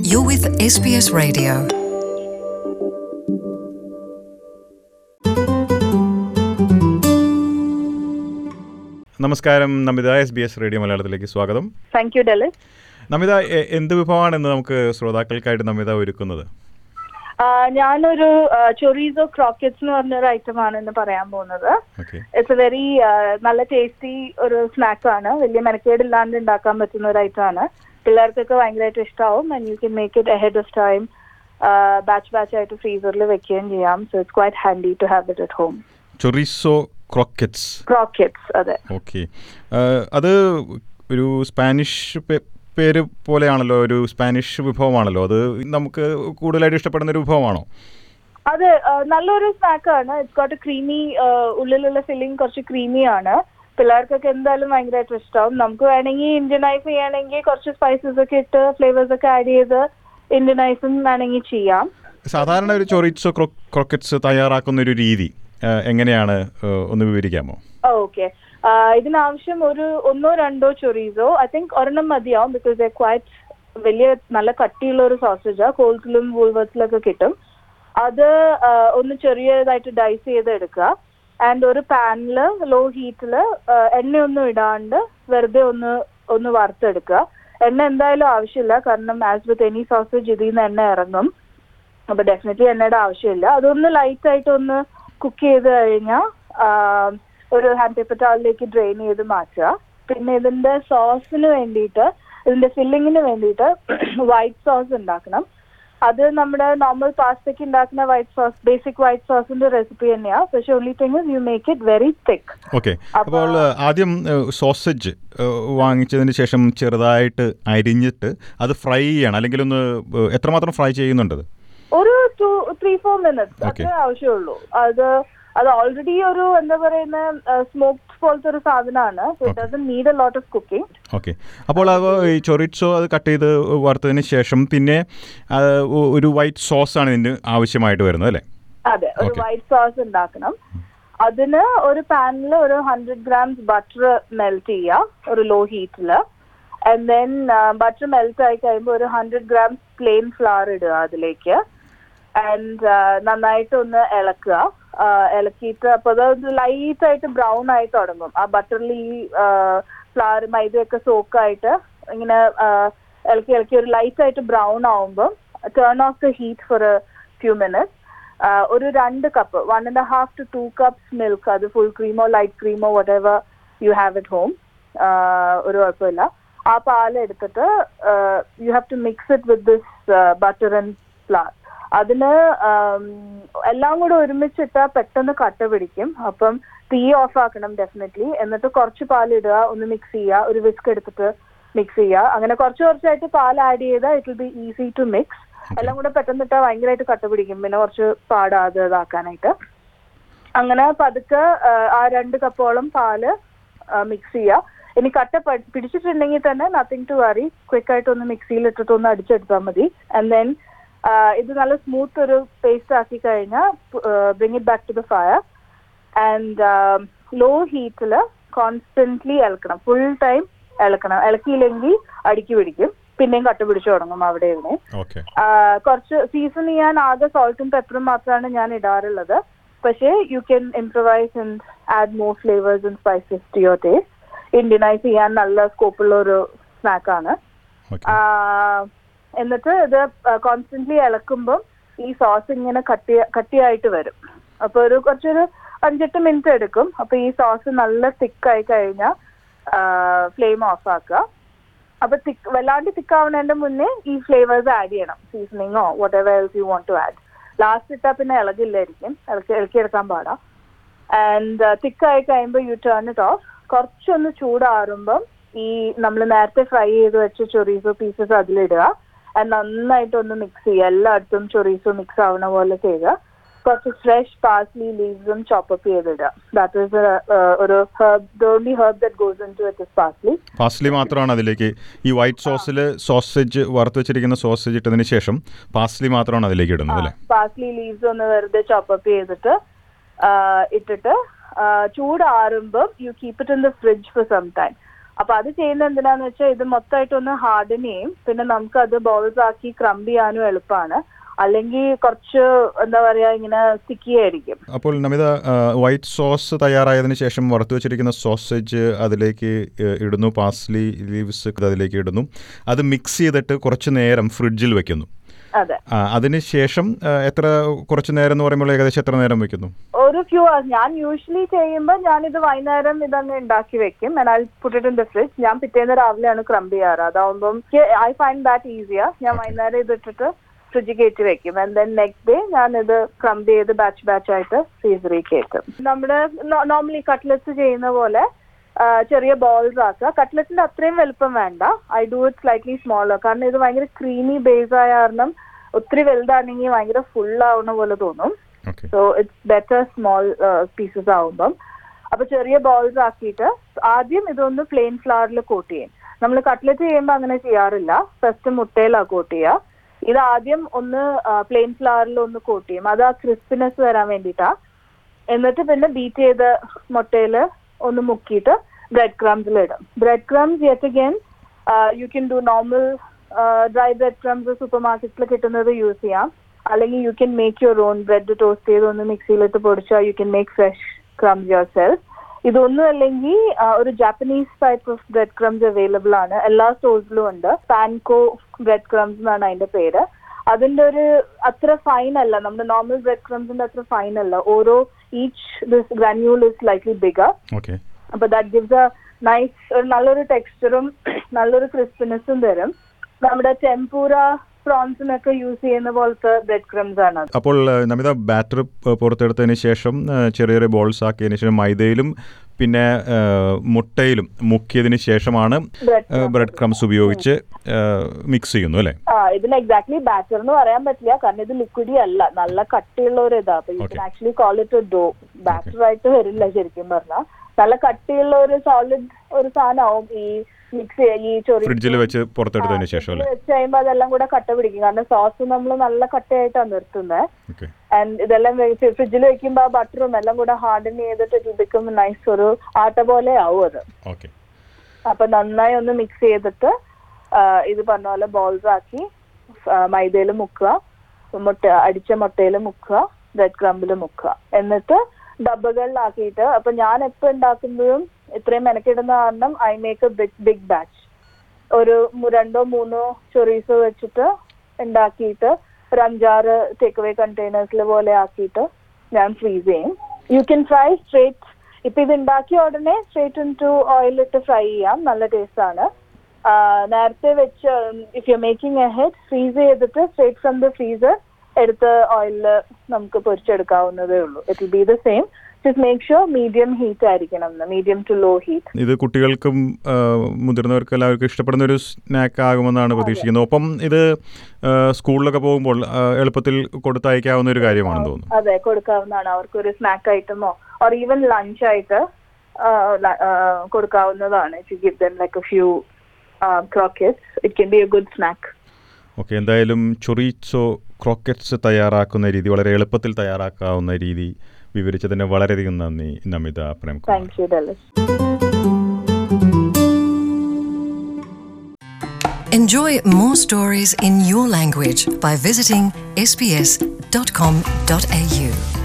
You're with SBS Radio. നമസ്കാരം Namitha S B S radio മലയാളത്തിലേക്ക് സ്വാഗതം താങ്ക് യു ഡെലിസ് നമിത എ- എന്ത് വിഭവമാണ് ഇന്ന് നമുക്ക് ശ്രോതാക്കൾക്കായിട്ട് നമിത ഒരുക്കുന്നത് ഞാനൊരു ചൊറീസോ ക്രോക്കറ്റ്സ് എന്ന് പറഞ്ഞൊരു ഐറ്റം ആണ് ഇന്ന് പറയാൻ പോകുന്നത് ഓക്കെ ഇറ്റ്സ് എ വെരി നല്ല ടേസ്റ്റി ഒരു സ്നാക്ക് ആണ് വലിയ മെനക്കേടില്ലാണ്ട് ഉണ്ടാക്കാൻ പറ്റുന്ന ഒരു ഐറ്റം ആണ് പിള്ളേർക്കൊക്കെ ഭയങ്കരമായിട്ട് ഇഷ്ടമാവും and you can make it ahead of time batch batch ആയിട്ട് ഫ്രീസറിൽ വെക്കുകയും ചെയ്യാം so it's quite handy to have it at home chorizo croquettes croquettes അതെ ഓക്കെ അത് ഒരു സ്പാനിഷ് പേ- പേര് പോലെയാണല്ലോ ഒരു സ്പാനിഷ് വിഭവമാണല്ലോ അത് നമുക്ക് കൂടുതലായിട്ട് ഇഷ്ടപ്പെടുന്ന ഒരു വിഭവമാണോ അത് ആ, നല്ലൊരു സ്നാക്ക് ആണ് ഇറ്റ്സ് ഗോട്ട് ക്രീമി ഉള്ളിലുള്ള ഫില്ലിംഗ് കുറച്ച് ക്രീമി ആണ് പിള്ളേർക്കൊക്കെ എന്തായാലും ഭയങ്കരമായിട്ട് ഇഷ്ടമാവും നമുക്ക് വേണമെങ്കിൽ ഇന്ത്യനൈസ് ചെയ്യണമെങ്കിൽ കുറച്ച് സ്പൈസസ് ഒക്കെ ഇട്ട് ഫ്ലേവേഴ്സ് ഒക്കെ ആഡ് ചെയ്ത് ഇന്ത്യനൈസും വേണമെങ്കിൽ ചെയ്യാം സാധാരണ ഒരു ചൊറീസോ ക്രോ ക്രോക്കറ്റ്സ് തയ്യാറാക്കുന്ന ഒരു രീതി ആ, എങ്ങനെയാണ് ആ, ഒന്ന് വിവരിക്കാമോ ഓക്കെ ഇതിനാവശ്യം ഒരു ഒന്നോ രണ്ടോ ചൊറീസോ ഐ തിങ്ക് ഒരെണ്ണം മതിയാവും ബിക്കോസ് ദ ക്വൈറ്റ് വലിയ നല്ല കട്ടിയുള്ള ഒരു സോസേജാ കോൾസിലും വൂൾവേഴ്സിലൊക്കെ കിട്ടും അത് ആ, ഒന്ന് ചെറിയതായിട്ട് ഡൈസ് ചെയ്ത് എടുക്കുക ആൻഡ് ഒരു പാനിൽ ലോ ഹീറ്റിൽ എണ്ണയൊന്നും ഇടാണ്ട് വെറുതെ ഒന്ന് ഒന്ന് വറുത്തെടുക്കുക എണ്ണ എന്തായാലും ആവശ്യമില്ല കാരണം ആസ് വിത്ത് എനി സോസേജ് ഇതിൽ നിന്ന് എണ്ണ ഇറങ്ങും അപ്പൊ ഡെഫിനറ്റ്ലി എണ്ണയുടെ ആവശ്യമില്ല അതൊന്ന് ലൈറ്റ് ആയിട്ട് ഒന്ന് കുക്ക് ചെയ്ത് കഴിഞ്ഞാൽ ഒരു ഹാൻഡ് പേപ്പർ ടവലിലേക്ക് ഡ്രെയിൻ ചെയ്ത് മാറ്റുക പിന്നെ ഇതിന്റെ സോസിന് വേണ്ടിയിട്ട് ഇതിന്റെ ഫില്ലിങ്ങിന് വേണ്ടിയിട്ട് വൈറ്റ് സോസ് ഉണ്ടാക്കണം അത് നമ്മുടെ നോർമൽ പാസ്തയ്ക്ക് ഉണ്ടാക്കുന്ന വൈറ്റ് സോസ് ബേസിക് വൈറ്റ് സോസിന്റെ റെസിപ്പി തന്നെയാ പക്ഷെ only thing you make it very thick okay അപ്പോൾ ആ, ആദ്യം സോസേജ് വാങ്ങിച്ചതിന് ശേഷം ചെറുതായിട്ട് അരിഞ്ഞിട്ട് അത് ഫ്രൈ ചെയ്യണം അല്ലെങ്കിൽ ഒന്ന് ആ, എത്രമാത്രം ഫ്രൈ ചെയ്യുന്നുണ്ടത് ഒരു two three four minutes Okay. അത്രേ ആവശ്യമുള്ളൂ അത് അത് ഓൾറെഡി ഒരു എന്താ പറയുന്ന സ്മോക്ഡ് പോലത്തെ ഒരു സാധനമാണ് so it doesn't need a lot of cooking okay അപ്പോൾ അത് ഈ ചൊറിച്ചോ അത് കട്ട് ചെയ്ത് വറുത്തതിന് ശേഷം പിന്നെ ആ, ഒ- ഒരു വൈറ്റ് സോസ് ആണ് ഇതിന് ആവശ്യമായിട്ട് വരുന്നത് അല്ലേ അതെ ഒരു Okay. വൈറ്റ് സോസ് ഉണ്ടാക്കണം അതിന് ഒരു പാനിൽ ഒരു ഹൺഡ്രഡ് ഗ്രാംസ് ബട്ടർ മെൽറ്റ് ചെയ്യുക ഒരു ലോ ഹീറ്റിൽ ആൻഡ് ദെൻ ബട്ടർ മെൽറ്റ് ആയി കഴിയുമ്പോൾ ഒരു ഹൺഡ്രഡ് ഗ്രാംസ് പ്ലെയിൻ ഫ്ലവർ ഇടുക അതിലേക്ക് ആൻഡ് നന്നായിട്ട് ഒന്ന് ഇളക്കുക ആ, ഇളക്കിയിട്ട് അപ്പോൾ അത് ലൈറ്റ് ആയിട്ട് ബ്രൗൺ ആയി തുടങ്ങും ആ ബട്ടറിൽ ഈ ഫ്ലവർ മൈദയൊക്കെ സോക്കായിട്ട് ഇങ്ങനെ ആ, ഇളക്കി ഇളക്കി ഒരു ലൈറ്റ് ആയിട്ട് ബ്രൗൺ ആവുമ്പോൾ turn off the heat for a few minutes ഒരു രണ്ട് cup one and half to two cups milk അത് ഫുൾ ക്രീമോ ലൈറ്റ് ക്രീമോ whatever you have it home ഒരു കുഴപ്പമില്ല ആ പാൽ എടുത്തിട്ട് you have to mix it with this butter and flour അതിന് ആം, എല്ലാം കൂടെ ഒരുമിച്ചിട്ടാൽ പെട്ടെന്ന് കട്ട പിടിക്കും അപ്പം തീ ഓഫ് ആക്കണം ഡെഫിനറ്റ്ലി എന്നിട്ട് കുറച്ച് പാൽ ഇടുക ഒന്ന് മിക്സ് ചെയ്യുക ഒരു വിസ്ക് എടുത്തിട്ട് മിക്സ് ചെയ്യുക അങ്ങനെ കുറച്ച് കുറച്ചായിട്ട് പാൽ ആഡ് ചെയ്താൽ it will be easy to mix എല്ലാം കൂടെ പെട്ടെന്ന് ഇട്ടാൽ ഭയങ്കരമായിട്ട് കട്ട പിടിക്കും പിന്നെ കുറച്ച് പാടാതെ ഇതാക്കാനായിട്ട് അങ്ങനെ പതുക്കെ ആ, ആ രണ്ട് കപ്പോളം പാല് മിക്സ് ചെയ്യുക ഇനി കട്ട പ- പിടിച്ചിട്ടുണ്ടെങ്കിൽ തന്നെ നത്തിങ് ടു വറി ക്വിക്ക് ആയിട്ട് ഒന്ന് മിക്സിയിൽ ഇട്ടിട്ട് ഒന്ന് അടിച്ചെടുത്താൽ മതി ആൻഡ് ദെൻ ഇത് നല്ല സ്മൂത്ത് ഒരു പേസ്റ്റ് ആക്കി കഴിഞ്ഞാൽ bring it back to the fire and low ഹീറ്റിൽ കോൺസ്റ്റന്റ്ലി ഇളക്കണം ഫുൾ ടൈം ഇളക്കണം ഇളക്കിയില്ലെങ്കിൽ അടുക്കി പിടിക്കും പിന്നെയും കട്ട പിടിച്ചു തുടങ്ങും അവിടെ ഇരുന്ന് ഓക്കെ ആ, കുറച്ച് സീസൺ ചെയ്യാൻ ആകെ സോൾട്ടും പെപ്പറും മാത്രമാണ് ഞാൻ ഇടാറുള്ളത് പക്ഷേ you can improvise and add more flavours and spices to your taste Indianise ചെയ്യാൻ നല്ല സ്കോപ്പുള്ള ഒരു സ്നാക്കാണ് ഓക്കെ എന്നിട്ട് ഇത് കോൺസ്റ്റന്റ്ലി ഇളക്കുമ്പം ഈ സോസ് ഇങ്ങനെ കട്ടി കട്ടിയായിട്ട് വരും അപ്പൊ ഒരു കുറച്ചൊരു അഞ്ചെട്ട് മിനിറ്റ് എടുക്കും അപ്പൊ ഈ സോസ് നല്ല തിക്കായി കഴിഞ്ഞാൽ ഫ്ലെയിം ഓഫ് ആക്കുക അപ്പൊ തിക്ക് വല്ലാണ്ട് തിക്കാവുന്നതിന്റെ മുന്നേ ഈ ഫ്ലേവേഴ്സ് ആഡ് ചെയ്യണം സീസണിങ്ങോ whatever else you want to add last ഇട്ടാൽ പിന്നെ ഇളകില്ലായിരിക്കും ഇളക്കി ഇളക്കിയെടുക്കാൻ പാടാ ആൻഡ് തിക്കായി കഴിയുമ്പോൾ യു ടേൺ ഇറ്റ് ഓഫ് കുറച്ചൊന്ന് ചൂടാറുമ്പം ഈ നമ്മൾ നേരത്തെ ഫ്രൈ ചെയ്ത് വെച്ച ചൊറീസോ പീസസ് അതിലിടുക ആൻഡ് നന്നായിട്ട് ഒന്ന് മിക്സ് ചെയ്യുക എല്ലായിടത്തും ചൊറീസോ മിക്സ് ആവുന്ന പോലെ ചെയ്യുക കുറച്ച് ഫ്രഷ് പാസ്ലി ലീവ്സും ചോപ്പപ്പ് ചെയ്തിടുക ദാറ്റ് ഈസ് ഒരു herb the only herb that goes into it is parsley parsley മാത്രമാണ് അതിലേക്ക് ഈ വൈറ്റ് സോസിൽ സോസേജ് വറുത്ത് വെച്ചിരിക്കുന്ന സോസേജ് ഇട്ടതിന് ശേഷം പാസ്ലി മാത്രമാണ് അതിലേക്ക് ഇടുന്നത് അല്ലേ പാസ്ലി ലീവ്സ് ഒന്ന് വെറുതെ ചോപ്പപ്പ് ചെയ്തിട്ട് ആ, ഇട്ടിട്ട് ആ, ചൂടാറുമ്പം you keep it in the fridge for some time അപ്പൊ അത് ചെയ്യുന്ന എന്തിനാന്ന് വെച്ചാൽ ഇത് മൊത്തമായിട്ടൊന്ന് ഹാർഡൻ ചെയ്യും പിന്നെ നമുക്ക് അത് ബോൾസ് ആക്കി ക്രംബ് ചെയ്യാനും എളുപ്പമാണ് അല്ലെങ്കിൽ കുറച്ച് എന്താ പറയാ ഇങ്ങനെ സ്റ്റിക്കി ആയിരിക്കും അപ്പോൾ നമിത വൈറ്റ് സോസ് തയ്യാറായതിനു ശേഷം വറുത്ത് വെച്ചിരിക്കുന്ന സോസേജ് അതിലേക്ക് ഏഹ്, ഇടുന്നു പാസ്ലി ലീവ്സ് അതിലേക്ക് ഇടുന്നു അത് മിക്സ് ചെയ്തിട്ട് കുറച്ച് നേരം ഫ്രിഡ്ജിൽ വെക്കുന്നു അതെ ആ, അതിനുശേഷം ആ, എത്ര കുറച്ച് നേരം എന്ന് പറയുമ്പോൾ ഏകദേശം എത്ര നേരം വെക്കുന്നു ഒരു ഫ്യൂ hours ഞാൻ യൂഷ്വലി ചെയ്യുമ്പോൾ ഞാനിത് വൈകുന്നേരം ഇതങ്ങ് ഉണ്ടാക്കി വെക്കും and I put it in the fridge ഞാൻ പിറ്റേന്ന് രാവിലെയാണ് ക്രംബ് ചെയ്യാറ് അതാവുമ്പം ഐ ഫൈൻഡ് ദാറ്റ് ഈസിയർ ഞാൻ വൈകുന്നേരം ഇതിട്ടിട്ട് ഫ്രിഡ്ജിൽ കയറ്റി വെക്കും ആൻഡ് ദെൻ നെക്സ്റ്റ് ഡേ ഞാൻ ഇത് ക്രംബ് ചെയ്ത് ബാച്ച് ബാച്ച് ആയിട്ട് ഫ്രീസറിൽ കയറ്റും നമ്മുടെ നോർമലി കട്ട്ലറ്റ്സ് ചെയ്യുന്ന പോലെ ആ, ചെറിയ ബോൾസ് ആക്കുക കട്ട്ലറ്റിന്റെ അത്രയും വലുപ്പം വേണ്ട I do it slightly smaller കാരണം ഇത് ഭയങ്കര ക്രീമി ബേസ് ആയ കാരണം ഒത്തിരി വലുതാണെങ്കിൽ ഭയങ്കര ഫുൾ ആവുന്ന പോലെ തോന്നും okay so it's better small pieces ആവുമ്പം അപ്പൊ ചെറിയ ബോൾസ് ആക്കിയിട്ട് ആദ്യം ഇതൊന്ന് പ്ലെയിൻ ഫ്ലവറിൽ കോട്ട് ചെയ്യും നമ്മൾ കട്ട്ലറ്റ് ചെയ്യുമ്പോൾ അങ്ങനെ ചെയ്യാറില്ല ഫസ്റ്റ് മുട്ടയിലാണ് കോട്ട് ചെയ്യുക ഇത് ആദ്യം ഒന്ന് പ്ലെയിൻ ഫ്ലവറിൽ ഒന്ന് കോട്ട് ചെയ്യും അത് ആ ക്രിസ്പിനെസ് വരാൻ വേണ്ടിയിട്ടാ എന്നിട്ട് പിന്നെ ബീറ്റ് ചെയ്ത മുട്ടയിൽ ഒന്ന് മുക്കിയിട്ട് ബ്രെഡ് ക്രംസിൽ ഇടും bread crumbs yet again you can do normal dry bread crumbs സൂപ്പർ മാർക്കറ്റിൽ കിട്ടുന്നത് യൂസ് ചെയ്യാം അല്ലെങ്കിൽ you can make your own bread toast ചെയ്ത് ഒന്ന് മിക്സിയിലിട്ട് പൊടിച്ചാൽ you can make fresh crumbs yourself ഇതൊന്നും അല്ലെങ്കിൽ ഒരു Japanese type of bread crumbs available ആണ് എല്ലാ സ്റ്റോഴ്സിലും ഉണ്ട് പാൻകോ ബ്രെഡ് ക്രംസ് എന്നാണ് അതിന്റെ പേര് അതിന്റെ ഒരു അത്ര ഫൈൻ അല്ല നമ്മുടെ നോർമൽ ബ്രെഡ് ക്രംസിന്റെ അത്ര ഫൈൻ അല്ല ഓരോ each this granule is likely bigger okay അപ്പൊ ദാറ്റ് ഗിവ്സ് എ നൈസ് ഒരു നല്ലൊരു ടെക്സ്ചറും നല്ലൊരു ക്രിസ്പിനെസ്സും തരും നമ്മുടെ ടെമ്പൂര പ്രോൺസിനൊക്കെ യൂസ് ചെയ്യുന്ന പോലത്തെ ബ്രെഡ് ക്രംസ് ആണ് അത് അപ്പോൾ ആ, നമിത ബാറ്റർ പുറത്തെടുത്തതിന് ശേഷം ആ, ചെറിയ ചെറിയ ബോൾസ് ആക്കിയതിന് ശേഷം മൈദയിലും പിന്നെ ആ, മുട്ടയിലും മുക്കിയതിന് ശേഷമാണ് ബ്രെഡ് ബ്രെഡ് ക്രംസ് ഉപയോഗിച്ച് മിക്സ് ചെയ്യുന്നു അല്ലേ ആ ഇതിന് എക്സാക്ട്ലി ബാറ്റർ എന്ന് പറയാൻ പറ്റില്ല കാരണം ഇത് ലിക്വിഡി അല്ല നല്ല കട്ടിയുള്ള ഒരു ഇതാ അപ്പൊ you Okay. Can actually call it dough batter ആയിട്ട് വരില്ല ശരിക്കും പറഞ്ഞാൽ നല്ല കട്ടിയുള്ള ഒരു സോളിഡ് ഒരു സാധനമാവും ഈ മിക്സ് ഈ ചൊറി ഫ്രിഡ്ജിൽ വെച്ച് പുറത്തെടുത്തതിന് ശേഷം അല്ലേ വെച്ച് കഴിയുമ്പോൾ അതെല്ലാം കൂടെ കട്ട പിടിക്കും കാരണം സോസ് നമ്മൾ നല്ല കട്ടയായിട്ടാണ് നിർത്തുന്നത് ഓക്കെ ആൻഡ് ഇതെല്ലാം ഫ്രിഡ്ജിൽ വെക്കുമ്പോൾ ആ ബട്ടറും എല്ലാം കൂടെ ഹാർഡൻ ചെയ്തിട്ട് ഇറ്റ് ബിക്കം നൈസ് ഒരു ആട്ട പോലെ ആവും അത് ഓക്കെ അപ്പൊ നന്നായി ഒന്ന് മിക്സ് ചെയ്തിട്ട് ആ, ഇത് പറഞ്ഞ പോലെ ബോൾസ് ആക്കി മൈദയിൽ മുക്കുക മുട്ട അടിച്ച മുട്ടയിൽ മുക്കുക ബ്രെഡ് ക്രംബിൽ മുക്കുക എന്നിട്ട് ഡബ്ബകളിലാക്കിയിട്ട് അപ്പൊ ഞാൻ എപ്പോ ഉണ്ടാക്കുമ്പോഴും ഇത്രയും മെനക്കിടുന്ന കാരണം I make a big big batch ഒരു മു- രണ്ടോ മൂന്നോ ചൊറീസ് വെച്ചിട്ട് ഉണ്ടാക്കിയിട്ട് ഒരു അഞ്ചാറ് ടേക്ക് അവേ കണ്ടെയ്നേഴ്സിൽ പോലെ ആക്കിയിട്ട് ഞാൻ ഫ്രീസ് ചെയ്യും യു കെൻ ഫ്രൈ സ്ട്രേറ്റ് ഇപ്പൊ ഇത് ഉണ്ടാക്കിയ ഉടനെ സ്ട്രേറ്റ് ഇൻ ടു ഓയിൽ ഇട്ട് ഫ്രൈ ചെയ്യാം നല്ല ടേസ്റ്റ് ആണ് ആ, നേരത്തെ വെച്ച് if you making ahead freeze ചെയ്തിട്ട് സ്ട്രേറ്റ് ഫ്രം ദ ഫ്രീസർ എടുത്ത് ഓയിലിൽ നമുക്ക് പൊരിച്ചെടുക്കാവുന്നതേ ഉള്ളൂ it will be the same just make sure medium heat ആയിരിക്കണം മീഡിയം ടു ലോ ഹീറ്റ് ഇത് കുട്ടികൾക്കും ആ, മുതിർന്നവർക്കും എല്ലാവർക്കും ഇഷ്ടപ്പെടുന്ന ഒരു സ്നാക്ക് ആകുമെന്നാണ് പ്രതീക്ഷിക്കുന്നത് ഒപ്പം ഇത് ആ, സ്കൂളിലൊക്കെ പോകുമ്പോൾ ആ, എളുപ്പത്തിൽ കൊടുത്തയക്കാവുന്ന ഒരു കാര്യമാണെന്ന് തോന്നുന്നു അതെ കൊടുക്കാവുന്നതാണ് അവർക്കൊരു സ്നാക്ക് ഐറ്റമോ ഓർ ഈവൻ ലഞ്ച് ആയിട്ട് ആ, ല- ആ, കൊടുക്കാവുന്നതാണ് if you give them like a few croquettes it can be a good snack okay എന്തായാലും ചൊറീച്ചോ ക്രോക്കറ്റ്സ് തയ്യാറാക്കുന്ന രീതി വളരെ എളുപ്പത്തിൽ തയ്യാറാക്കാവുന്ന രീതി വിവരിച്ചതിന് വളരെയധികം നന്ദി Namitha Premkumar thank you Delys Enjoy more stories in your language by visiting sbs.com.au.